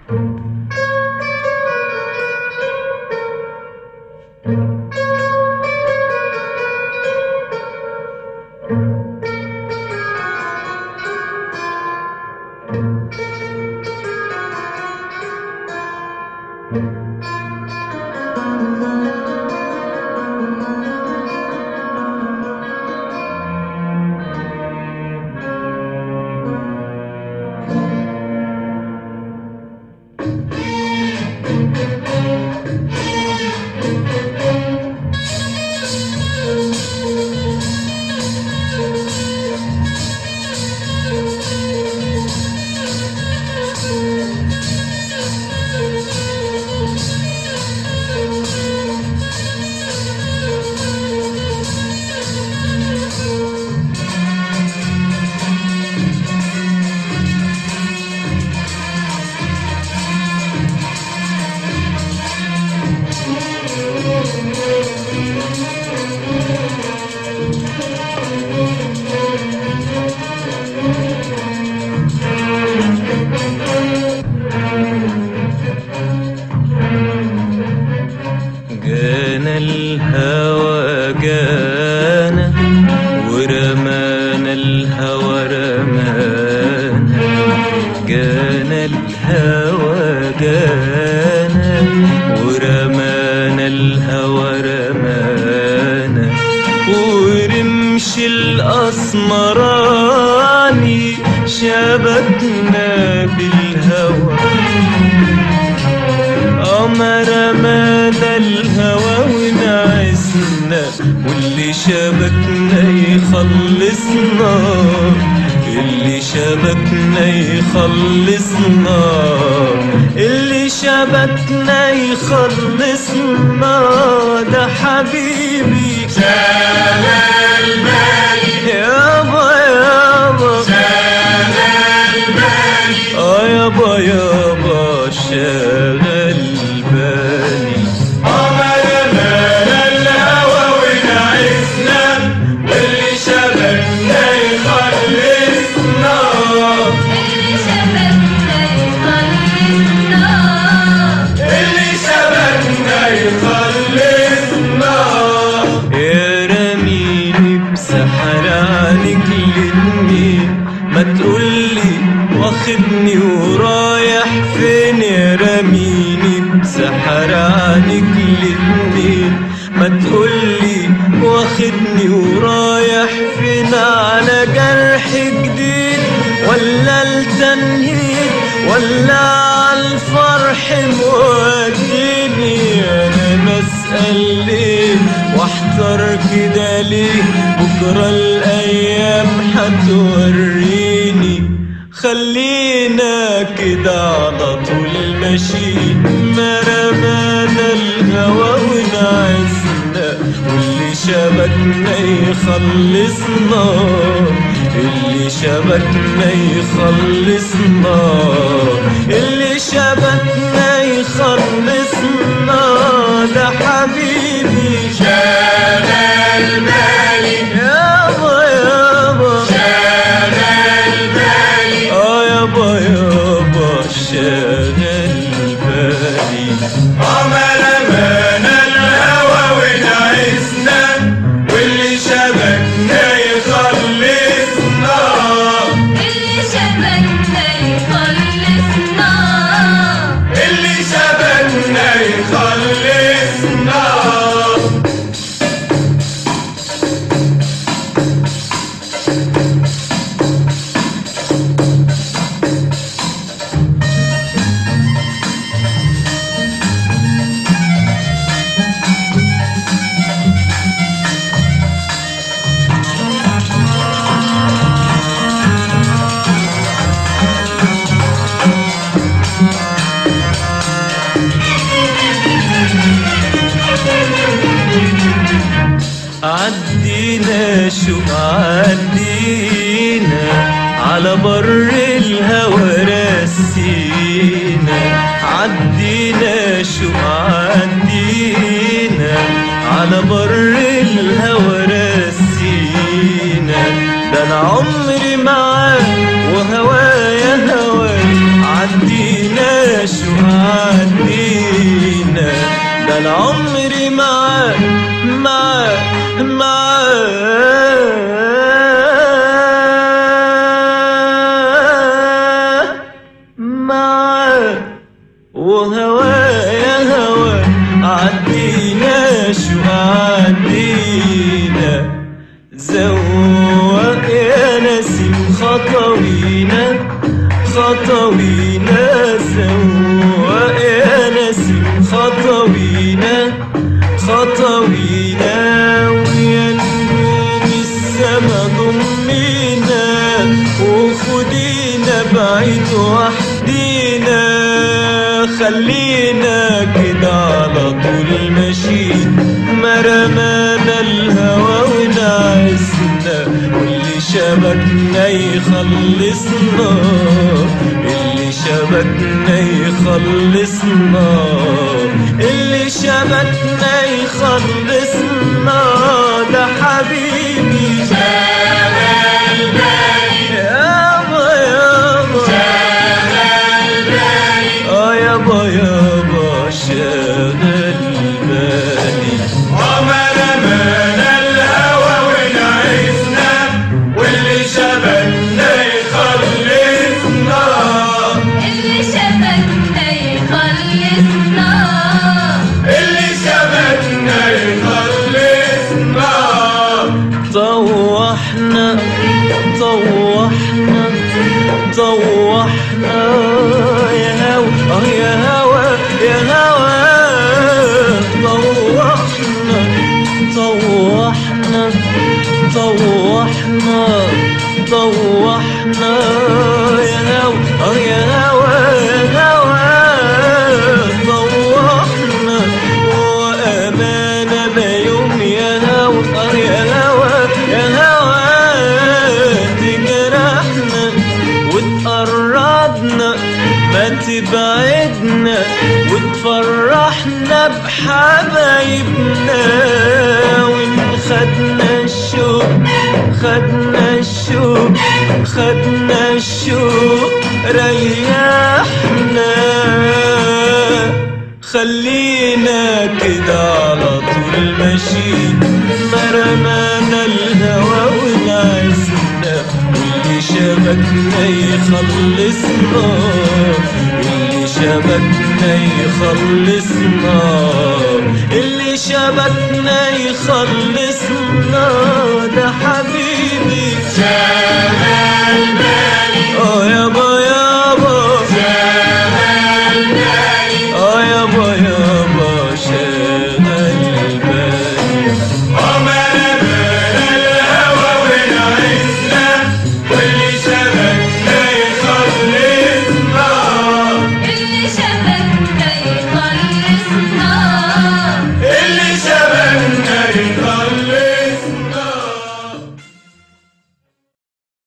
جانا الهوى جانا ورمانا الهوى رمانا جانا الهوى جانا ورمانا الهوى رمانا ورمش الأسمراني شبكنا بالهوى قمر مدى الهوى ونعسنا واللي شبكنا يخلصنا اللي شبكنا يخلصنا اللي شبكنا يخلصنا ده حبيبي شغل بالي يابا يابا شغل بالي اه يابا يابا شغل بالي قمر مال الهوى ونعسنا واللي شبكنا يخلصنا اللي شبكنا يخلصنا اللي شبكنا يخلصنا يا رميني بسحر عنك للنيل ما تقولي واخدني ورايح فين يا رميني بسحر عنك للنيل ما تقولي واخدني ورايح فين على جرح جديد ولا التنهيد ولا عالفرح موديني انا بسأل ليه واحذر كده ليه بكرة الايام هتوريني خلينا كده على طول ماشيين ما رمانا الهوى ونعسنا واللي شبكنا يخلصنا اللي شبكنا يخلصنا اللي شبكنا يخلصنا ده حبيبي شغل بالي يابا يابا شغل بالي اه يابا يابا شغل بالي قمر مان الهوى ونعسنا واللي شبكنا يخلصنا اللي شبكنا يخلصنا اللي شبكنا يخلصنا عدينا شو عدينا على بر الهوى رسينا عدينا شو عدينا على بر الهوى رسينا ده انا عمري معاك وهوايا هواك عدينا شو عدينا ده العمر معاك معاك معاك معاك وهوايا هوا عدينا شو عدينا زوق يا نسيم خطوينا خطوينا زوق يا نسيم خطوينا خطوينا ويا نجوم السما ضمينا وخدينا بعيد وحدينا خلينا كده على طول ماشيين ما رمانا الهوى ونعسنا واللي شبكنا يخلصنا اللي شبكنا يخلصنا اللي شبكنا يخلصنا ده حبيبي يابا يابا اه يابا يابا شغل بالي عمر رمانا الهوى ونعسنا واللي شبكنا يخلصنا اللي شبكنا يخلصنا اللي شبكنا يخلصنا طوحنا طوحنا طوحنا يا هوا اه يا هوا يا هوا طوحنا طوحنا طوحنا طوحنا يا هوا اه يا هوا يا هوا طوحنا وأمانة ما يوم يا هوا اه يا هوا يا هوا تجرحنا وتقربنا ما تبعدنا وتفرحنا بحبايبنا وإن خدنا الشوق خدنا الشوق خدنا الشوق ريحنا خلينا كده على طول ماشيين ما رمانا الهوى ونعسنا واللي شبكنا يخلصنا اللي شبكنا يخلصنا اللي شبكنا يخلصنا ده حبيبي شبكنا